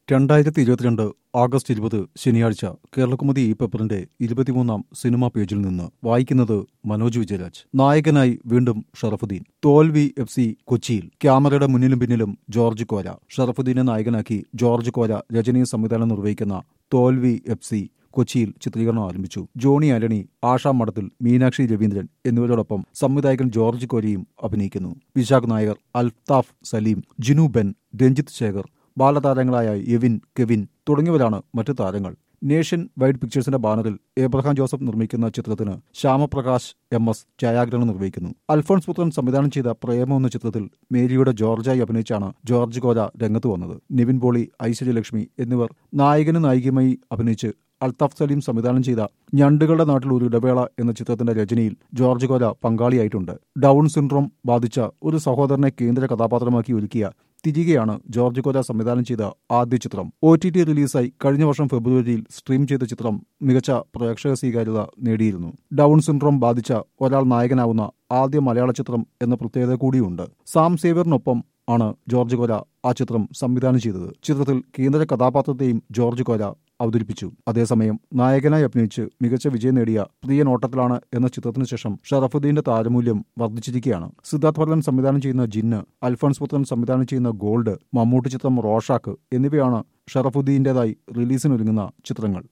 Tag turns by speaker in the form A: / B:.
A: രണ്ടായിരത്തി ഇരുപത്തിരണ്ട് ആഗസ്റ്റ് ഇരുപത് ശനിയാഴ്ച കേരളകുമുദി ഈ പേപ്പറിന്റെ ഇരുപത്തിമൂന്നാം സിനിമാ പേജിൽ നിന്ന് വായിക്കുന്നത് മനോജ് വിജയരാജ് നായകനായി വീണ്ടും ഷറഫുദ്ദീൻ തോൽവി എഫ് സി കൊച്ചിയിൽ ക്യാമറയുടെ മുന്നിലും പിന്നിലും ജോർജ് കോര ഷറഫുദ്ദീനെ നായകനാക്കി ജോർജ് കോര രജനീയ സംവിധാനം നിർവഹിക്കുന്ന തോൽവി എഫ് സി കൊച്ചിയിൽ ചിത്രീകരണം ആരംഭിച്ചു ജോണി ആന്റണി ആഷാ മഠത്തിൽ മീനാക്ഷി രവീന്ദ്രൻ എന്നിവരോടൊപ്പം സംവിധായകൻ ജോർജ് കോരിയും അഭിനയിക്കുന്നു വിശാഖ് നായർ അൽതാഫ് സലീം ജിനു ബെൻ രഞ്ജിത്ത് ശേഖർ ബാലതാരങ്ങളായ എവിൻ കെവിൻ തുടങ്ങിയവരാണ് മറ്റു താരങ്ങൾ നേഷൻ വൈഡ് പിക്ചേഴ്സിന്റെ ബാനറിൽ ഏബ്രഹാം ജോസഫ് നിർമ്മിക്കുന്ന ചിത്രത്തിന് ശ്യാമപ്രകാശ് എം എസ് ഛായാഗ്രഹണം നിർവഹിക്കുന്നു അൽഫോൺസ് പുത്രൻ സംവിധാനം ചെയ്ത പ്രേമം എന്ന ചിത്രത്തിൽ മേരിയുടെ ജോർജായി അഭിനയിച്ചാണ് ജോർജ് കോര രംഗത്ത് വന്നത് നിവിൻ പോളി ഐശ്വര്യലക്ഷ്മി എന്നിവർ നായകനും നായികയുമായി അഭിനയിച്ച് അൽതാഫ് സലീം സംവിധാനം ചെയ്ത ഞണ്ടുകളുടെ നാട്ടിൽ ഒരു ഇടവേള എന്ന ചിത്രത്തിന്റെ രചനയിൽ ജോർജ് കോര പങ്കാളിയായിട്ടുണ്ട് ഡൗൺ സിൻഡ്രോം ബാധിച്ച ഒരു സഹോദരനെ കേന്ദ്ര കഥാപാത്രമാക്കി ഒരുക്കിയ തിരികെയാണ് ജോർജ് കോര സംവിധാനം ചെയ്ത ആദ്യ ചിത്രം ഒ ടി ടി റിലീസായി കഴിഞ്ഞ വർഷം ഫെബ്രുവരിയിൽ സ്ട്രീം ചെയ്ത ചിത്രം മികച്ച പ്രേക്ഷക സ്വീകാര്യത നേടിയിരുന്നു ഡൗൺ സിൻഡ്രോം ബാധിച്ച ഒരാൾ നായകനാവുന്ന ആദ്യ മലയാള ചിത്രം എന്ന പ്രത്യേകത കൂടിയുണ്ട് സാം സേവ്യറിനൊപ്പം ആണ് ജോർജ് കോര ആ ചിത്രം സംവിധാനം ചെയ്തത് ചിത്രത്തിൽ കേന്ദ്ര കഥാപാത്രത്തെയും ജോർജ് കോര അവതരിപ്പിച്ചു അതേസമയം നായകനായി അഭിനയിച്ച് മികച്ച വിജയം നേടിയ പ്രിയ നോട്ടത്തിലാണ് എന്ന ചിത്രത്തിന് ശേഷം ഷറഫുദ്ദീന്റെ താരമൂല്യം വർദ്ധിച്ചിരിക്കുകയാണ് സിദ്ധാർത്ഥ് ഭരതൻ സംവിധാനം ചെയ്യുന്ന ജിന്ന് അൽഫോൺസ് പുത്രൻ സംവിധാനം ചെയ്യുന്ന ഗോൾഡ് മമ്മൂട്ടി ചിത്രം റോഷാക്ക് എന്നിവയാണ് ഷറഫുദ്ദീന്റേതായി റിലീസിനൊരുങ്ങുന്ന ചിത്രങ്ങൾ